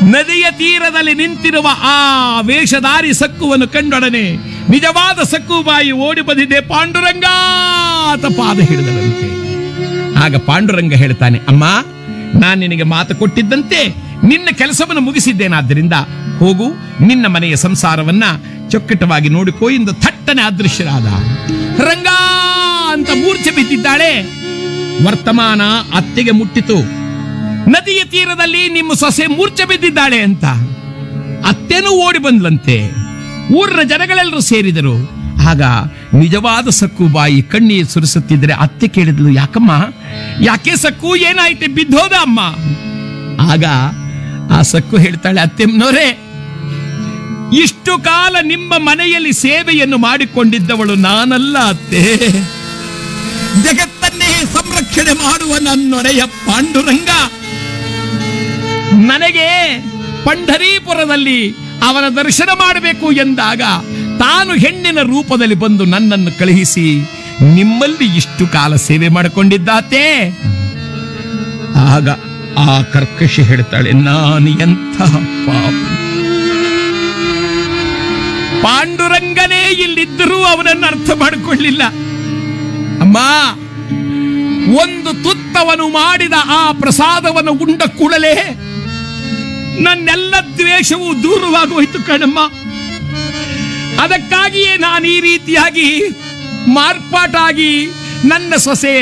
ನದಿಯ ತೀರದಲ್ಲಿ ನಿಂತಿರುವ ಆ ವೇಷಧಾರಿ ಸಕ್ಕುವನ್ನು ಕಂಡೊಡನೆ ನಿಜವಾದ ಸಕ್ಕುಬಾಯಿ ಓಡಿ ಬಂದಿದೆ ಪಾಂಡುರಂಗ ಆತ ಪಾದ ಹಿಡಿದರಂತೆ ಆಗ ಪಾಂಡುರಂಗ ಹೇಳ್ತಾನೆ ಅಮ್ಮ ನಾನು ನಿನಗೆ ಮಾತು ಕೊಟ್ಟಿದ್ದಂತೆ ನಿನ್ನ ಕೆಲಸವನ್ನು ಮುಗಿಸಿದ್ದೇನಾದ್ದರಿಂದ ಹೋಗು ನಿನ್ನ ಮನೆಯ ಸಂಸಾರವನ್ನ ಚೊಕ್ಕಟವಾಗಿ ನೋಡಿಕೋ ಎಂದು ಥಟ್ಟನೆ ಅದೃಶ್ಯರಾದ ರಂಗ ಅಂತ ಮೂರ್ಛೆ ಬಿದ್ದಿದ್ದಾಳೆ ವರ್ತಮಾನ ಅತ್ತೆಗೆ ಮುಟ್ಟಿತು ನದಿಯ ತೀರದಲ್ಲಿ ನಿಮ್ಮ ಸೊಸೆ ಮೂರ್ಛೆ ಬಿದ್ದಿದ್ದಾಳೆ ಅಂತ ಅತ್ತೆನೂ ಓಡಿ ಬಂದ್ಲಂತೆ ಊರಿನ ಜನಗಳೆಲ್ಲರೂ ಸೇರಿದರು ಆಗ ನಿಜವಾದ ಸಕ್ಕು ಬಾಯಿ ಕಣ್ಣೀರು ಸುರಿಸುತ್ತಿದ್ರೆ ಅತ್ತೆ ಕೇಳಿದ್ಲು ಯಾಕಮ್ಮ ಯಾಕೆ ಸಕ್ಕು ಏನಾಯ್ತೆ ಬಿದ್ದೋದ ಅಮ್ಮ ಆಗ ಆ ಸಕ್ಕು ಹೇಳ್ತಾಳೆ ಅತ್ತೆಮ್ಮನವರೇ ಇಷ್ಟು ಕಾಲ ನಿಮ್ಮ ಮನೆಯಲ್ಲಿ ಸೇವೆಯನ್ನು ಮಾಡಿಕೊಂಡಿದ್ದವಳು ನಾನಲ್ಲ ಅತ್ತೆ ಜಗತ್ತನ್ನೇ ಸಂರಕ್ಷಣೆ ಮಾಡುವ ನನ್ನೊಡೆಯ ಪಾಂಡುರಂಗ ನನಗೆ ಪಂಢರೀಪುರದಲ್ಲಿ ಅವರ ದರ್ಶನ ಮಾಡಬೇಕು ಎಂದಾಗ ತಾನು ಹೆಣ್ಣಿನ ರೂಪದಲ್ಲಿ ಬಂದು ನನ್ನನ್ನು ಕಳುಹಿಸಿ ನಿಮ್ಮಲ್ಲಿ ಇಷ್ಟು ಕಾಲ ಸೇವೆ ಮಾಡಿಕೊಂಡಿದ್ದಾತೆ ಆಗ ಆ ಕರ್ಕಶಿ ಹೇಳ್ತಾಳೆ ನಾನು ಎಂತಹ ಪಾಪಿ ಪಾಂಡುರಂಗನೇ ಇಲ್ಲಿದ್ದರೂ ಅವನನ್ನು ಅರ್ಥ ಮಾಡಿಕೊಳ್ಳಿಲ್ಲ ಅಮ್ಮ ಒಂದು ತುತ್ತವನು ಮಾಡಿದ ಆ ಪ್ರಸಾದವನ್ನು ಉಂಡ ಕೂಡಲೇ ನನ್ನೆಲ್ಲ ದ್ವೇಷವು ದೂರವಾಗೋಯ್ತು ಕಣಮ್ಮ ಅದಕ್ಕಾಗಿಯೇ ನಾನು ಈ ರೀತಿಯಾಗಿ ಮಾರ್ಪಾಟಾಗಿ ನನ್ನ ಸೊಸೆ